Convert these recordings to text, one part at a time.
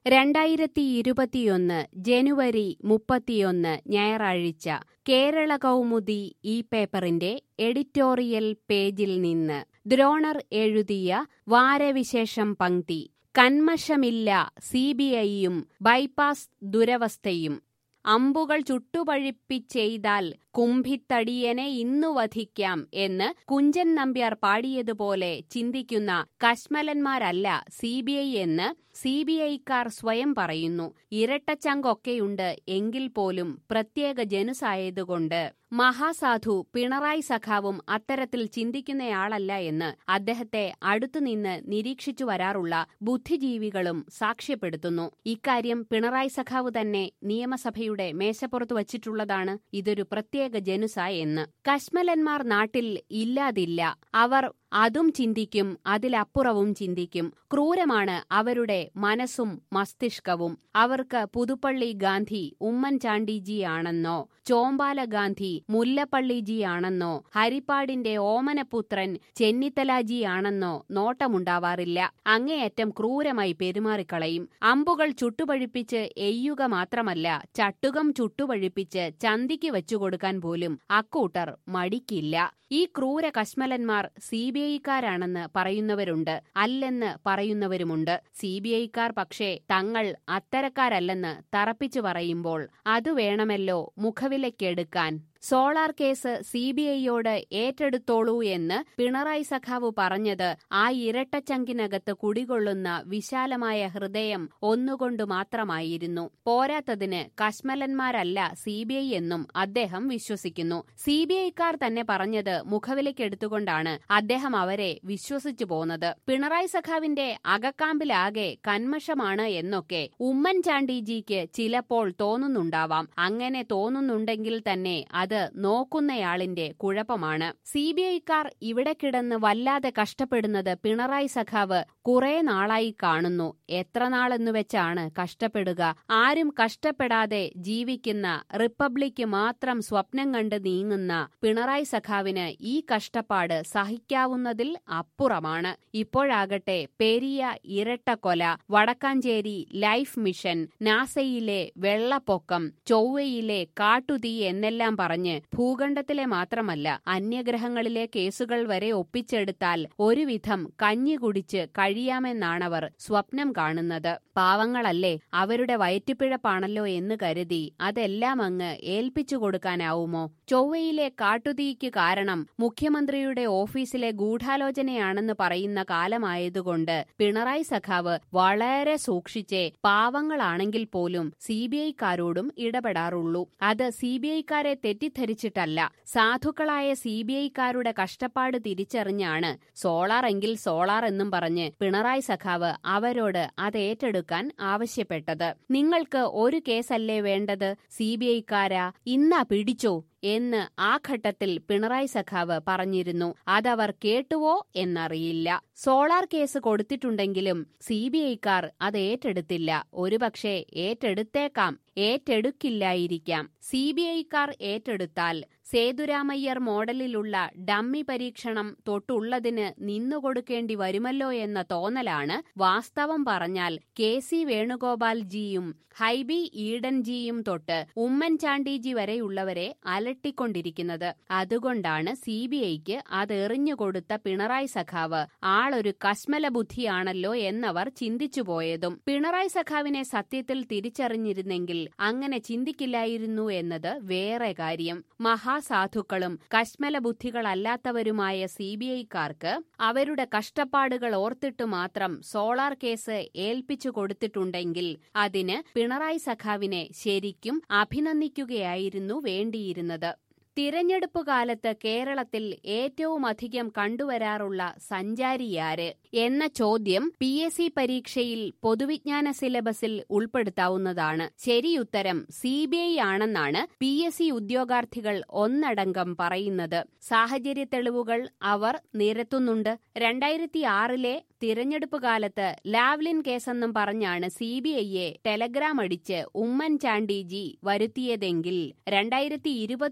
രണ്ടായിരത്തി ഇരുപത്തിയൊന്ന് ജനുവരി മുപ്പത്തിയൊന്ന് ഞായറാഴ്ച കേരള കൗമുദി ഈ പേപ്പറിന്റെ എഡിറ്റോറിയൽ പേജിൽ നിന്ന് ദ്രോണർ എഴുതിയ വാരവിശേഷം പങ്ക്തി കന്മഷമില്ല സിബിഐയും ബൈപ്പാസ് ദുരവസ്ഥയും അമ്പുകൾ ചുട്ടുപഴിപ്പിച്ചെയ്താൽ കുംഭിത്തടിയനെ ഇന്നു വധിക്കാം എന്ന് കുഞ്ചൻ നമ്പ്യാർ പാടിയതുപോലെ ചിന്തിക്കുന്ന കശ്മലന്മാരല്ല സിബിഐ എന്ന് സിബിഐക്കാർ സ്വയം പറയുന്നു ഇരട്ടച്ചങ്കൊക്കെയുണ്ട് എങ്കിൽ പോലും പ്രത്യേക ജനുസായതുകൊണ്ട് മഹാസാധു പിണറായി സഖാവും അത്തരത്തിൽ ചിന്തിക്കുന്നയാളല്ല എന്ന് അദ്ദേഹത്തെ അടുത്തുനിന്ന് നിരീക്ഷിച്ചു വരാറുള്ള ബുദ്ധിജീവികളും സാക്ഷ്യപ്പെടുത്തുന്നു ഇക്കാര്യം പിണറായി സഖാവ് തന്നെ നിയമസഭയുടെ മേശപ്പുറത്ത് വച്ചിട്ടുള്ളതാണ് ഇതൊരു പ്രത്യേക ജനുസ എന്ന് കശ്മലന്മാർ നാട്ടിൽ ഇല്ലാതില്ല അവർ അതും ചിന്തിക്കും അതിലപ്പുറവും ചിന്തിക്കും ക്രൂരമാണ് അവരുടെ മനസ്സും മസ്തിഷ്കവും അവർക്ക് പുതുപ്പള്ളി ഗാന്ധി ഉമ്മൻചാണ്ടിജിയാണെന്നോ ചോമ്പാല ഗാന്ധി മുല്ലപ്പള്ളിജിയാണെന്നോ ഹരിപ്പാടിന്റെ ഓമനപുത്രൻ ചെന്നിത്തലാജിയാണെന്നോ നോട്ടമുണ്ടാവാറില്ല അങ്ങേയറ്റം ക്രൂരമായി പെരുമാറിക്കളയും അമ്പുകൾ ചുട്ടുപഴിപ്പിച്ച് എയ്യുക മാത്രമല്ല ചട്ടുകം ചുട്ടുപഴിപ്പിച്ച് ചന്തിക്ക് വെച്ചുകൊടുക്കാൻ പോലും അക്കൂട്ടർ മടിക്കില്ല ഈ ക്രൂര കശ്മലന്മാർ സി ബി ഐക്കാരാണെന്ന് പറയുന്നവരുണ്ട് അല്ലെന്ന് പറയുന്നവരുമുണ്ട് സി ബി ഐക്കാർ പക്ഷേ തങ്ങൾ അത്തരക്കാരല്ലെന്ന് തറപ്പിച്ചു പറയുമ്പോൾ അത് വേണമല്ലോ മുഖവിലക്കെടുക്കാൻ സോളാർ കേസ് സി ബി ഐയോട് ഏറ്റെടുത്തോളൂ എന്ന് പിണറായി സഖാവ് പറഞ്ഞത് ആ ഇരട്ടച്ചങ്കിനകത്ത് കുടികൊള്ളുന്ന വിശാലമായ ഹൃദയം ഒന്നുകൊണ്ടു മാത്രമായിരുന്നു പോരാത്തതിന് കശ്മലന്മാരല്ല സി ബി ഐ എന്നും അദ്ദേഹം വിശ്വസിക്കുന്നു സി ബി ഐക്കാർ തന്നെ പറഞ്ഞത് മുഖവിലക്കെടുത്തുകൊണ്ടാണ് അദ്ദേഹം അവരെ വിശ്വസിച്ചു പോന്നത് പിണറായി സഖാവിന്റെ അകക്കാമ്പിലാകെ കന്മഷമാണ് എന്നൊക്കെ ഉമ്മൻചാണ്ടിജിക്ക് ചിലപ്പോൾ തോന്നുന്നുണ്ടാവാം അങ്ങനെ തോന്നുന്നുണ്ടെങ്കിൽ തന്നെ അത് നോക്കുന്നയാളിന്റെ കുഴപ്പമാണ് സി ബി ഐക്കാർ ഇവിടെ കിടന്ന് വല്ലാതെ കഷ്ടപ്പെടുന്നത് പിണറായി സഖാവ് കുറെ നാളായി കാണുന്നു എത്ര നാളെന്നു വെച്ചാണ് കഷ്ടപ്പെടുക ആരും കഷ്ടപ്പെടാതെ ജീവിക്കുന്ന റിപ്പബ്ലിക്ക് മാത്രം സ്വപ്നം കണ്ട് നീങ്ങുന്ന പിണറായി സഖാവിന് ഈ കഷ്ടപ്പാട് സഹിക്കാവുന്നതിൽ അപ്പുറമാണ് ഇപ്പോഴാകട്ടെ പെരിയ ഇരട്ടക്കൊല വടക്കാഞ്ചേരി ലൈഫ് മിഷൻ നാസയിലെ വെള്ളപ്പൊക്കം ചൊവ്വയിലെ കാട്ടുതീ എന്നെല്ലാം പറഞ്ഞ് ഭൂഖണ്ഡത്തിലെ മാത്രമല്ല അന്യഗ്രഹങ്ങളിലെ കേസുകൾ വരെ ഒപ്പിച്ചെടുത്താൽ ഒരുവിധം കഞ്ഞി കുടിച്ച് കഴിയാമെന്നാണവർ സ്വപ്നം കാണുന്നത് പാവങ്ങളല്ലേ അവരുടെ വയറ്റുപിഴപ്പാണല്ലോ എന്ന് കരുതി അതെല്ലാം അങ്ങ് ഏൽപ്പിച്ചു കൊടുക്കാനാവുമോ ചൊവ്വയിലെ കാട്ടുതീക്ക് കാരണം മുഖ്യമന്ത്രിയുടെ ഓഫീസിലെ ഗൂഢാലോചനയാണെന്ന് പറയുന്ന കാലമായതുകൊണ്ട് പിണറായി സഖാവ് വളരെ സൂക്ഷിച്ചേ പാവങ്ങളാണെങ്കിൽ പോലും സി ബി ഐക്കാരോടും ഇടപെടാറുള്ളൂ അത് സി ബി ഐക്കാരെ തെറ്റിദ്ധരിച്ചിട്ടല്ല സാധുക്കളായ സി ബി ഐക്കാരുടെ കഷ്ടപ്പാട് തിരിച്ചറിഞ്ഞാണ് സോളാർ എങ്കിൽ സോളാർ എന്നും പറഞ്ഞ് പിണറായി സഖാവ് അവരോട് അത് ഏറ്റെടുക്കാൻ ആവശ്യപ്പെട്ടത് നിങ്ങൾക്ക് ഒരു കേസല്ലേ വേണ്ടത് സി ബി ഐക്കാരാ ഇന്നാ പിടിച്ചോ എന്ന് ആ ഘട്ടത്തിൽ പിണറായി സഖാവ് പറഞ്ഞിരുന്നു അതവർ കേട്ടുവോ എന്നറിയില്ല സോളാർ കേസ് കൊടുത്തിട്ടുണ്ടെങ്കിലും സി ബി ഐക്കാർ അത് ഏറ്റെടുത്തില്ല ഒരുപക്ഷെ ഏറ്റെടുത്തേക്കാം ഏറ്റെടുക്കില്ലായിരിക്കാം സി ബി ഐക്കാർ ഏറ്റെടുത്താൽ സേതുരാമയ്യർ മോഡലിലുള്ള ഡമ്മി പരീക്ഷണം തൊട്ടുള്ളതിന് നിന്നുകൊടുക്കേണ്ടി വരുമല്ലോ എന്ന തോന്നലാണ് വാസ്തവം പറഞ്ഞാൽ കെ സി വേണുഗോപാൽജിയും ഹൈബി ഈഡൻജിയും തൊട്ട് ഉമ്മൻചാണ്ടിജി വരെയുള്ളവരെ അലട്ടിക്കൊണ്ടിരിക്കുന്നത് അതുകൊണ്ടാണ് സി ബി ഐക്ക് അതെറിഞ്ഞുകൊടുത്ത പിണറായി സഖാവ് ആളൊരു കശ്മല ബുദ്ധിയാണല്ലോ എന്നവർ ചിന്തിച്ചുപോയതും പിണറായി സഖാവിനെ സത്യത്തിൽ തിരിച്ചറിഞ്ഞിരുന്നെങ്കിൽ അങ്ങനെ ചിന്തിക്കില്ലായിരുന്നു എന്നത് വേറെ കാര്യം മഹാസാധുക്കളും കശ്മല ബുദ്ധികളല്ലാത്തവരുമായ സി ബി ഐക്കാർക്ക് അവരുടെ കഷ്ടപ്പാടുകൾ ഓർത്തിട്ടു മാത്രം സോളാർ കേസ് ഏൽപ്പിച്ചു കൊടുത്തിട്ടുണ്ടെങ്കിൽ അതിന് പിണറായി സഖാവിനെ ശരിക്കും അഭിനന്ദിക്കുകയായിരുന്നു വേണ്ടിയിരുന്നത് തിരഞ്ഞെടുപ്പ് കാലത്ത് കേരളത്തിൽ ഏറ്റവുമധികം കണ്ടുവരാറുള്ള സഞ്ചാരിയാര് എന്ന ചോദ്യം പി എസ് സി പരീക്ഷയിൽ പൊതുവിജ്ഞാന സിലബസിൽ ഉൾപ്പെടുത്താവുന്നതാണ് ശരിയുത്തരം സി ബി ഐ ആണെന്നാണ് പി എസ് സി ഉദ്യോഗാർത്ഥികൾ ഒന്നടങ്കം പറയുന്നത് സാഹചര്യ തെളിവുകൾ അവർ നിരത്തുന്നുണ്ട് രണ്ടായിരത്തി ആറിലെ തിരഞ്ഞെടുപ്പ് കാലത്ത് ലാവ്ലിൻ കേസെന്നും പറഞ്ഞാണ് സി ബി ഐയെ ടെലഗ്രാം അടിച്ച് ഉമ്മൻചാണ്ടിജി വരുത്തിയതെങ്കിൽ രണ്ടായിരത്തി ഇരുപത്തിയൊന്നിൽ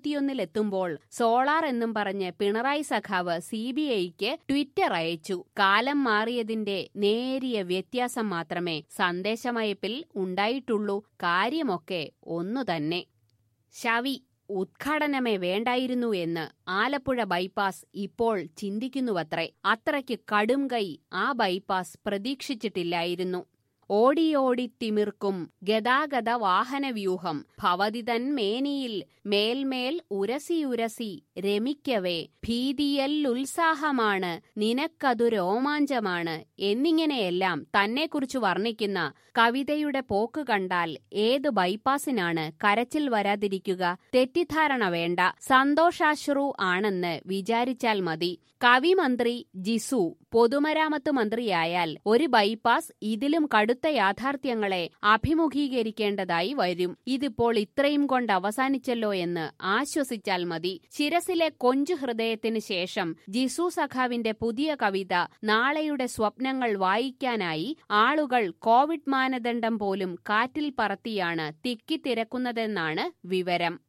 എത്തുമ്പോൾ സോളാർ എന്നും പറഞ്ഞ് പിണറായി സഖാവ് സി ബി ഐക്ക് ട്വിറ്റർ അയച്ചു കാലം മാറിയതിന്റെ നേരിയ വ്യത്യാസം മാത്രമേ സന്ദേശമയപ്പിൽ ഉണ്ടായിട്ടുള്ളൂ കാര്യമൊക്കെ ഒന്നു തന്നെ ശവി ഉദ്ഘാടനമേ വേണ്ടായിരുന്നു എന്ന് ആലപ്പുഴ ബൈപ്പാസ് ഇപ്പോൾ ചിന്തിക്കുന്നുവത്രേ അത്രയ്ക്ക് കടും കൈ ആ ബൈപ്പാസ് പ്രതീക്ഷിച്ചിട്ടില്ലായിരുന്നു ഓടിയോടി തിമിർക്കും ഗതാഗത വാഹനവ്യൂഹം ഭവതിതൻ മേനിയിൽ മേൽമേൽ ഉരസിയുരസി രമിക്കവേ ഭീതിയല്ലുത്സാഹമാണ് നിനക്കതു രോമാഞ്ചമാണ് എന്നിങ്ങനെയെല്ലാം തന്നെക്കുറിച്ച് വർണ്ണിക്കുന്ന കവിതയുടെ പോക്ക് കണ്ടാൽ ഏത് ബൈപ്പാസിനാണ് കരച്ചിൽ വരാതിരിക്കുക തെറ്റിദ്ധാരണ വേണ്ട സന്തോഷാശ്രു ആണെന്ന് വിചാരിച്ചാൽ മതി കവിമന്ത്രി ജിസു പൊതുമരാമത്ത് മന്ത്രിയായാൽ ഒരു ബൈപ്പാസ് ഇതിലും കടുത്ത യാഥാർത്ഥ്യങ്ങളെ അഭിമുഖീകരിക്കേണ്ടതായി വരും ഇതിപ്പോൾ ഇത്രയും കൊണ്ട് അവസാനിച്ചല്ലോ എന്ന് ആശ്വസിച്ചാൽ മതി ശിരസിലെ കൊഞ്ചു ഹൃദയത്തിന് ശേഷം ജിസു സഖാവിന്റെ പുതിയ കവിത നാളെയുടെ സ്വപ്നങ്ങൾ വായിക്കാനായി ആളുകൾ കോവിഡ് മാനദണ്ഡം പോലും കാറ്റിൽ പറത്തിയാണ് തിക്കിത്തിരക്കുന്നതെന്നാണ് വിവരം